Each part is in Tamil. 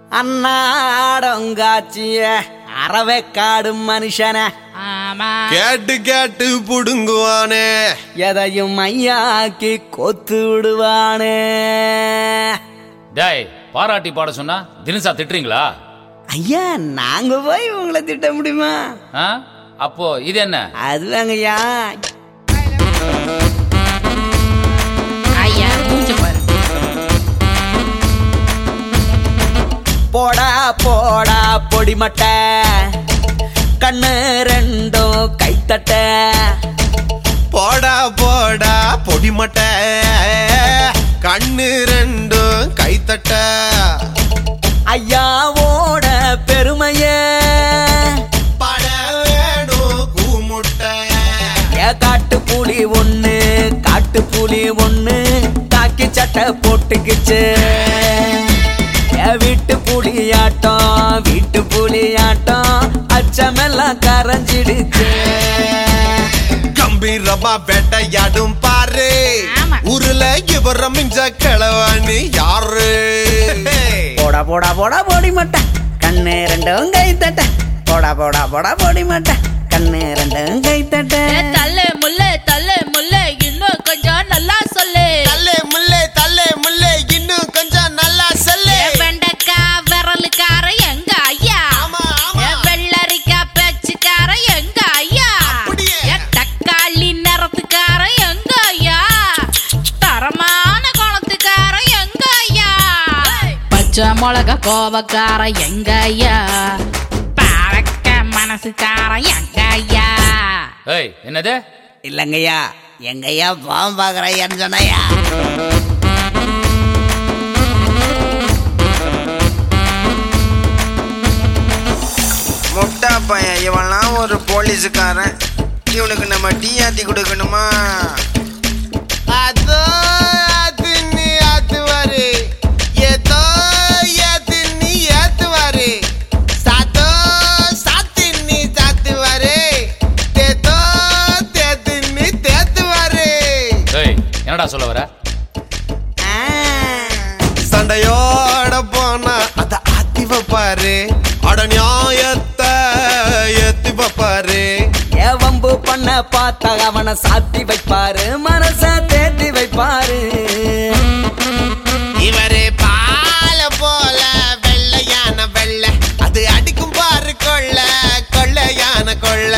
அன்னாடங்காச்சிய அறவைக்காடு மனுஷன ஆமா கேட்டு கேட்டு புடுங்குவானே எதையும் ஐயாக்கி கொத்து விடுவானே டேய் பாராட்டி பாட சொன்னா தினசா திட்டுறீங்களா ஐயா நாங்க போய் உங்களை திட்ட முடியுமா ஆ அப்போ இது என்ன அதுதாங்கய்யா ஐயா மூஞ்ச பாரு போடா போடா பொடி மட்டை கண்ணு ரெண்டும் கைத்தட்ட போடா போடா பொடி மட்டை கண்ணு ரெண்டும் கைத்தட்ட ஐயாவோட பெருமைய பட வேணும் கூமுட்டை ஏ காட்டு புலி ஒண்ணு காட்டு புலி ஒண்ணு காக்கி சட்டை போட்டுக்கிச்சு ஏ வீட்டு புலியாட்டம் வீட்டு புலியாட்டம் அச்சமெல்லாம் கரைஞ்சிடுச்சு கம்பீரமா வேட்டையாடும் பாரு ஆமா. ஊருல இவர மிஞ்ச கிழவாணி யாரு போடா போடா போடா போடி மாட்டேன் கண்ணு ரெண்டும் கை தட்ட போடா போடா போடா போடி மாட்டேன் கண்ணு ரெண்டும் கை தட்ட ஏ, தள்ளு முள்ளு தள்ளு முள்ளு இன்னும் கொஞ்சம் நல்லா சொல்லு தல்லே முல்லே தல்லே முல்லே இன்னும் கொஞ்சம் நல்லா சொல்லு ஏ, வெண்டைக்கா விரலுக்கார எங்க ஐயா ஆமா, ஆமா. ஏ, வெள்ளரிக்கா பேச்சுக்கார எங்க ஐயா அப்படியே. ஏ, தக்காளி நிறத்துக்கார எங்க ஐயா தரமான குணத்துக்கார எங்க ஐயா பச்சை மிளகா கோவக்கார எங்க ஐயா பாவக்க மனசுக்கார எங்க ஐயா ஏய் என்னது இல்லங்கய்யா எங்கய்யா பாவம் பாக்குறையான்னு சொன்னையா முட்டா பையன் இவன்லாம் ஒரு போலீஸுக்காரன் இவனுக்கு நம்ம டீ ஆத்தி கொடுக்கணுமா அதோ அது நீ ஆத்துவாரு ஏதோ ஏத்து நீ ஏத்துவாரு சாத்தோ சாத்தி நீ சாத்துவாரு தேத்தோ தேத்து நீ தேத்துவாரு ஏய் என்னடா சொல்ல வர சண்டையோட போனா அத ஆத்தி வைப்பாரு அட நியாயத்தை ஏத்தி வைப்பாரு ஏ வம்பு பண்ண பார்த்தா அவனை சாத்தி வைப்பாரு மனச தேத்தி வைப்பாரு இவரு பால போல வெள்ளையான வெள்ளை அது அடிக்கும் பாரு கொள்ள கொள்ளையான கொள்ள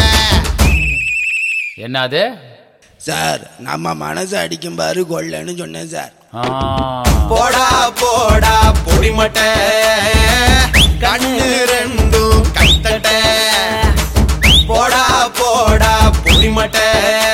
என்னது சார் நம்ம மனசு அடிக்கும் பாரு கொள்ளன்னு சொன்னேன் சார் ஆ போடா போடா பொடிமட்டை கண்ணு ரெண்டும் கைத்தட்ட போடா போடா பொடிமட்டை